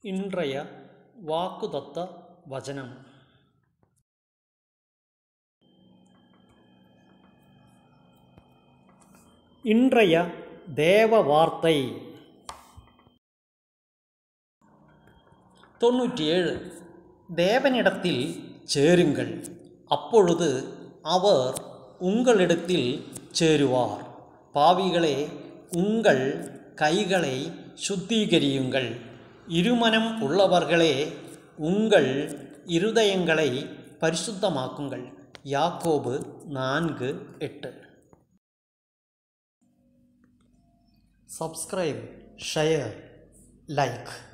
இன்றைய வாக்குதத்த வசனம் இன்றைய தேவ வார்த்தை தொண்ணூற்றி ஏழு தேவனிடத்தில் சேருங்கள் அப்பொழுது அவர் உங்களிடத்தில் சேருவார் பாவிகளே உங்கள் கைகளை சுத்திகரியுங்கள் இருமனம் உள்ளவர்களே உங்கள் இருதயங்களை பரிசுத்தமாக்குங்கள் யாக்கோபு நான்கு எட்டு சப்ஸ்கிரைப் ஷேர் லைக்